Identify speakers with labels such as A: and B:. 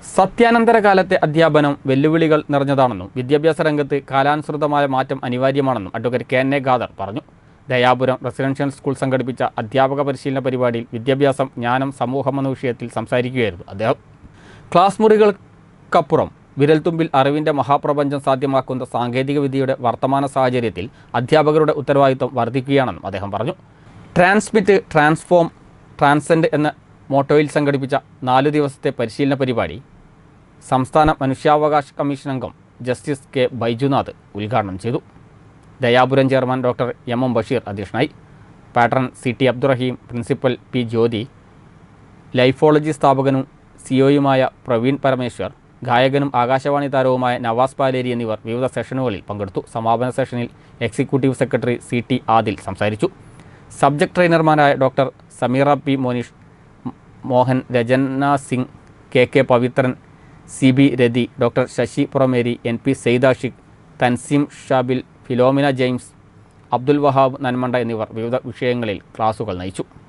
A: സത്യാനന്തര കാലത്തെ അധ്യാപനം വെല്ലുവിളികൾ നിറഞ്ഞതാണെന്നും വിദ്യാഭ്യാസ രംഗത്ത് കാലാനുസൃതമായ മാറ്റം അനിവാര്യമാണെന്നും advocate K N A Khader പറഞ്ഞു ദയാപുരം റെസിഡൻഷ്യൽ സ്കൂൾ സംഘടിപ്പിച്ച അധ്യാപക പരിശീലന പരിപാടിയിൽ വിദ്യാഭ്യാസം ജ്ഞാനം സമൂഹം എന്ന വിഷയത്തിൽ സംസാരിക്കുകയായിരുന്നു അദ്ദേഹം ക്ലാസ് മുറികൾക്കപ്പുറം വിരൽത്തുമ്പിൽ അറിവിൻ്റെ മഹാപ്രപഞ്ചം സാധ്യമാക്കുന്ന സാങ്കേതിക വിദ്യയുടെ വർത്തമാന സാഹചര്യത്തിൽ അധ്യാപകരുടെ ഉത്തരവാദിത്വം വർദ്ധിക്കുകയാണെന്നും അദ്ദേഹം പറഞ്ഞു ട്രാൻസ്മിറ്റ് ട്രാൻസ്ഫോം ട്രാൻസെൻഡ് എന്ന മോട്ടോയിൽ സംഘടിപ്പിച്ച നാല് ദിവസത്തെ പരിശീലന പരിപാടി സംസ്ഥാന മനുഷ്യാവകാശ കമ്മീഷൻ അംഗം ജസ്റ്റിസ് കെ ബൈജുനാഥ് ഉദ്ഘാടനം ചെയ്തു Dayapuram chairman doctor M M Basheer അധ്യക്ഷനായി patron C T Abdurahim principal P Jyothi Lifology സ്ഥാപകനും സിഒയുമായ പ്രവീൺ പരമേശ്വർ ഗായകനും ആകാശവാണി താരവുമായ നവാസ് പാലേരി എന്നിവർ വിവിധ സെഷനുകളിൽ പങ്കെടുത്തു സമാപന സെഷനിൽ executive secretary C T Adil സംസാരിച്ചു സബ്ജക്ട് ട്രെയിനർമാരായ doctor Sameera P Monish Mohan Rajana Singh K K Pavithran C B Rathi doctor Sasi Purameri N P Saidashiq Tanseem Shabil Philomena James Abdul Wahab Nanmanda എന്നിവർ വിവിധ വിഷയങ്ങളിൽ ക്ലാസുകൾ നയിച്ചു